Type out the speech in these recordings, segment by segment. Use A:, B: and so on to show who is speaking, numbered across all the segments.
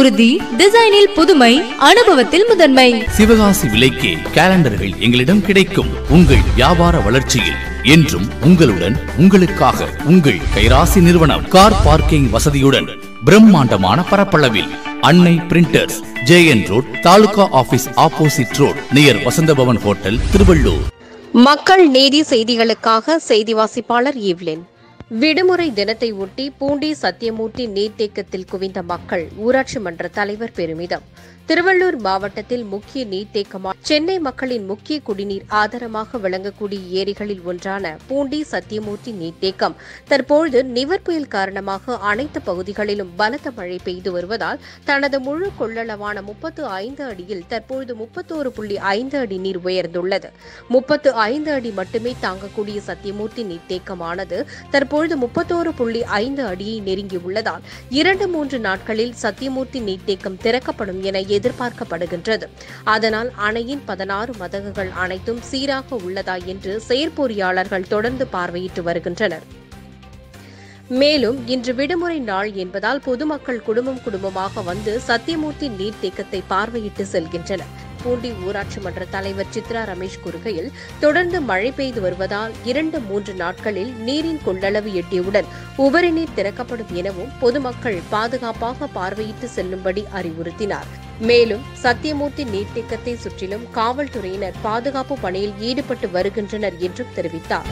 A: உறுதி டிசைனில் புதுமை அனுபவத்தில் முதன்மை
B: சிவகாசி விலைக்கே கேலண்டர்கள் எங்களிடம் கிடைக்கும் உங்கள் வியாபார வளர்ச்சியில் என்றும் உங்களுடன் உங்களுக்காக உங்கள் கைராசி நிறுவனம் கார் பார்க்கிங் வசதியுடன் பிரம்மாண்டமான பரப்பளவில் Annai printers J N road taluka office opposite road near Vasanthabhavan hotel Tiruvallur
C: மக்கள் நீதி செய்திகளுக்காக செய்தி வாசிப்பாளர் ஈவ்லின் விடுமுறை தினத்தை ஒட்டி பூண்டி சத்தியமூர்த்தி நீர்த்தேக்கத்தில் குவிந்த மக்கள் ஊராட்சி மன்ற தலைவர் பெருமிதம் திருவள்ளூர் மாவட்டத்தில் முக்கிய நீர்த்தேக்கமா சென்னை மக்களின் முக்கிய குடிநீர் ஆதாரமாக விளங்கக்கூடிய ஏரிகளில் ஒன்றான பூண்டி சத்தியமூர்த்தி நீர்த்தேக்கம் தற்பொழுது நிவர் புயல் காரணமாக அனைத்து பகுதிகளிலும் பலத்த மழை பெய்து வருவதால் தனது முழு கொள்ளளவான முப்பத்து ஐந்து அடியில் தற்பொழுது முப்பத்தோரு புள்ளி ஐந்து அடி நீர் உயர்ந்துள்ளது முப்பத்து ஐந்து அடி மட்டுமே தாங்கக்கூடிய சத்தியமூர்த்தி நீர்த்தேக்கமானது தற்பொழுது முப்பத்தோரு புள்ளி ஐந்து அடியை நெருங்கியுள்ளதால் இரண்டு மூன்று நாட்களில் சத்தியமூர்த்தி நீர்த்தேக்கம் திறக்கப்படும் என எதிர்பார்க்கப்படுகின்றது அதனால் அணையின் பதினாறு மதகுகள் அனைத்தும் சீராக உள்ளதா என்று செயற்பொறியாளர்கள் தொடர்ந்து பார்வையிட்டு வருகின்றனர் மேலும் இன்று விடுமுறை நாள் என்பதால் பொதுமக்கள் குடும்பம் குடும்பமாக வந்து சத்தியமூர்த்தி நீர்த்தேக்கத்தை பார்வையிட்டு செல்கின்றனர் பூண்டி ஊராட்சி மன்ற தலைவர் சித்ரா ரமேஷ் கூறுகையில் தொடர்ந்து மழை பெய்து வருவதால் இரண்டு மூன்று நாட்களில் நீரின் கொள்ளளவு எட்டியவுடன் உபரி நீர் திறக்கப்படும் எனவும் பொதுமக்கள் பாதுகாப்பாக பார்வையிட்டு செல்லும்படி அறிவுறுத்தினார் மேலும் சத்தியமூர்த்தி நீர்த்தேக்கத்தை சுற்றிலும் காவல்துறையினர் பாதுகாப்பு பணியில் ஈடுபட்டு வருகின்றனர் என்றும் தெரிவித்தார்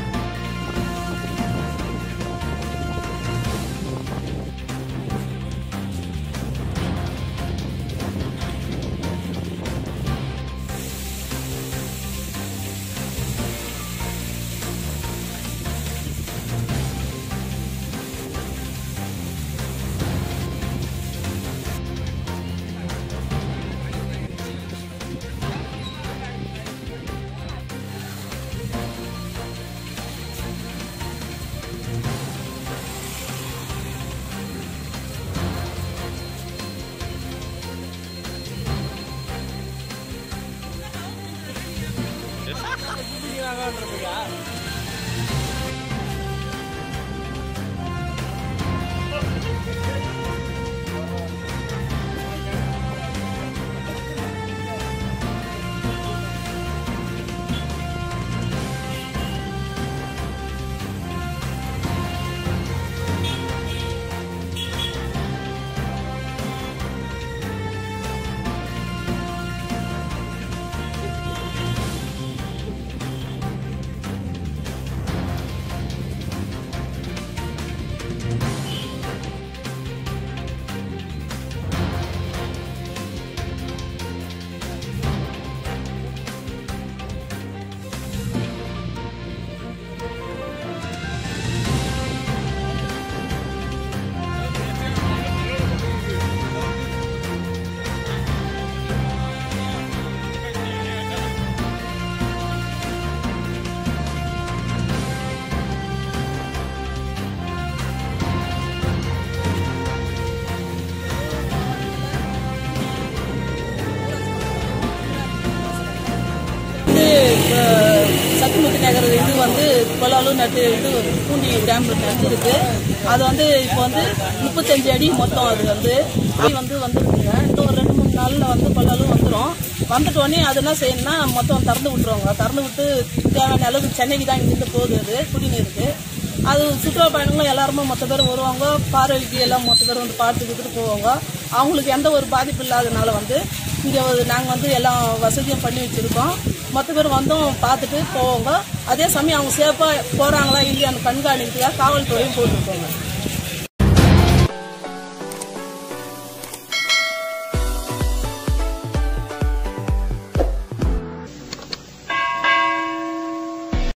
D: வந்து இப்போ சத்துமுத்து நகர் இது வந்து கொலாலூர் நட்டு இது பூண்டி டேம் நட்டுருக்கு அது வந்து இப்போ வந்து முப்பத்தஞ்சு அடி மொத்தம் அது வந்து அது வந்து வந்துருக்குங்க இன்னும் ஒரு ரெண்டு மூணு நாளில் வந்து கொலாலூர் வந்துடும் வந்துட்ட உடனே அது என்ன செய்யணும்னா மொத்தம் திறந்து விட்டுருவாங்க திறந்து விட்டு தேவையான அளவுக்கு சென்னைக்கு தான் இங்கிருந்து போகுது அது குடிநீருக்கு அது சுற்றுலா பயணிகளும் எல்லாருமே மொத்த பேர் வருவாங்க பார்வைக்கு எல்லாம் மொத்த பேர் வந்து பார்த்துக்கிட்டு போவாங்க அவங்களுக்கு எந்த ஒரு பாதிப்பு இல்லாதனால வந்து இங்கே நாங்கள் வந்து எல்லாம் வசதியும் பண்ணி வச்சுருக்கோம் மொத்த பேர் வந்தும் பார்த்துட்டு போவாங்க அதே சமயம் அவங்க சேஃபாக போகிறாங்களா இல்லையான்னு கண்காணிக்கிறதுக்காக காவல்துறையும் போட்டிருக்கோங்க